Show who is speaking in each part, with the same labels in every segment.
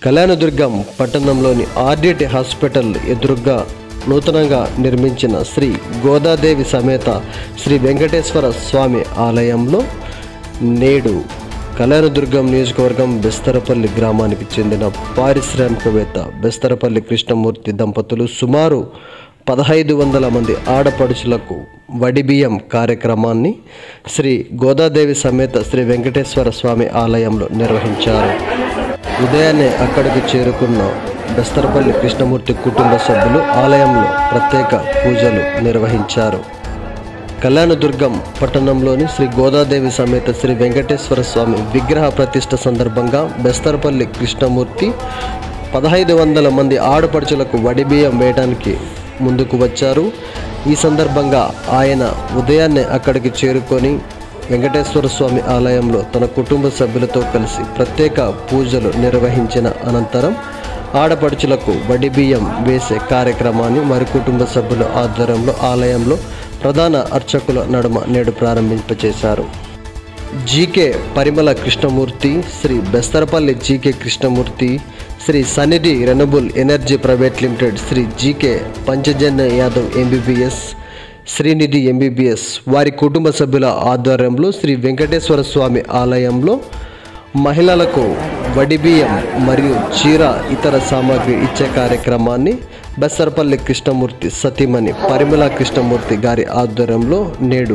Speaker 1: కళ్యాణదుర్గం పట్టణంలోని RDT hospital ఎదురుగా నూతనంగా నిర్మించిన శ్రీ గోదాదేవి సమేత శ్రీ వెంకటేశ్వర స్వామి ఆలయంలో నేడు కళ్యాణదుర్గం నియోజకవర్గం బెస్తరపల్లి గ్రామానికి చెందిన పారిశ్రామికవేత్త బెస్తరపల్లి కృష్ణమూర్తి దంపతులు సుమారు పదహైదు వందల మంది ఆడపడుచులకు వడిబియ్యం కార్యక్రమాన్ని శ్రీ గోదాదేవి సమేత శ్రీ వెంకటేశ్వర స్వామి ఆలయంలో నిర్వహించారు ఉదయాన్నే అక్కడికి చేరుకున్న బెస్తరపల్లి కృష్ణమూర్తి కుటుంబ సభ్యులు ఆలయంలో ప్రత్యేక పూజలు నిర్వహించారు కళ్యాణదుర్గం పట్టణంలోని శ్రీ గోదాదేవి సమేత శ్రీ వెంకటేశ్వర స్వామి విగ్రహ ప్రతిష్ఠ సందర్భంగా బెస్తరపల్లి కృష్ణమూర్తి పదహైదు వందల మంది ఆడపడుచులకు వడిబియ్యం వేయడానికి ముందుకు వచ్చారు ఈ సందర్భంగా ఆయన ఉదయాన్నే అక్కడికి చేరుకొని వెంకటేశ్వర స్వామి ఆలయంలో తన కుటుంబ సభ్యులతో కలిసి ప్రత్యేక పూజలు నిర్వహించిన అనంతరం ఆడపడుచులకు వడిబియ్యం వేసే కార్యక్రమాన్ని మరి కుటుంబ సభ్యుల ఆధ్వర్యంలో ఆలయంలో ప్రధాన అర్చకుల నడుమ నేడు ప్రారంభింపచేశారు GK Parimala Krishnamurthy Shri Bestharapalli GK Krishnamurthy Shri Sannidhi renewable energy private limited Shri GK Panchajanya Yadav MBBS Srinidhi MBBS వారి కుటుంబ సభ్యుల ఆధ్వర్యంలో శ్రీ వెంకటేశ్వర స్వామి ఆలయంలో మహిళలకు వడిబియ్యం మరియు చీర ఇతర సామాగ్రి ఇచ్చే కార్యక్రమాన్ని బెస్తరపల్లి కృష్ణమూర్తి సతీమణి పరిమళ కృష్ణమూర్తి గారి ఆధ్వర్యంలో నేడు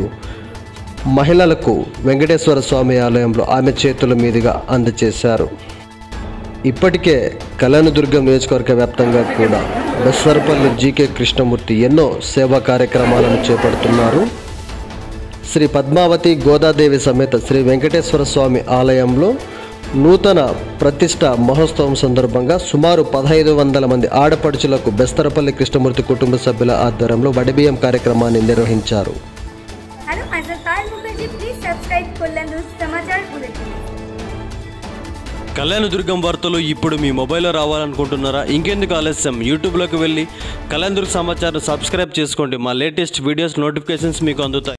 Speaker 1: మహిళలకు వెంకటేశ్వర స్వామి ఆలయంలో ఆమె చేతుల మీదుగా అందజేశారు ఇప్పటికే కళ్యాణదుర్గం నియోజకవర్గ వ్యాప్తంగా కూడా బెస్సరపల్లి జీకే కృష్ణమూర్తి ఎన్నో సేవా కార్యక్రమాలను చేపడుతున్నారు శ్రీ పద్మావతి గోదాదేవి సమేత శ్రీ వెంకటేశ్వర స్వామి ఆలయంలో నూతన ప్రతిష్ట మహోత్సవం సందర్భంగా సుమారు పదహైదు వందల మంది ఆడపడుచులకు బెస్తరపల్లి కృష్ణమూర్తి కుటుంబ సభ్యుల ఆధ్వర్యంలో వడిబియ్యం కార్యక్రమాన్ని నిర్వహించారు
Speaker 2: हॅलो माझं काय Mukherjee please subscribe Kalyan news समाचार बुलेटिन
Speaker 3: కళ్యాణదుర్గం వార్తలు ఇప్పుడు మీ మొబైల్లో రావాలనుకుంటున్నారా ఇంకెందుకు ఆలస్యం యూట్యూబ్లోకి వెళ్ళి కళ్యాణదుర్గ సమాచారం సబ్స్క్రైబ్ చేసుకోండి మా లేటెస్ట్ వీడియోస్ నోటిఫికేషన్స్ మీకు అందుతాయి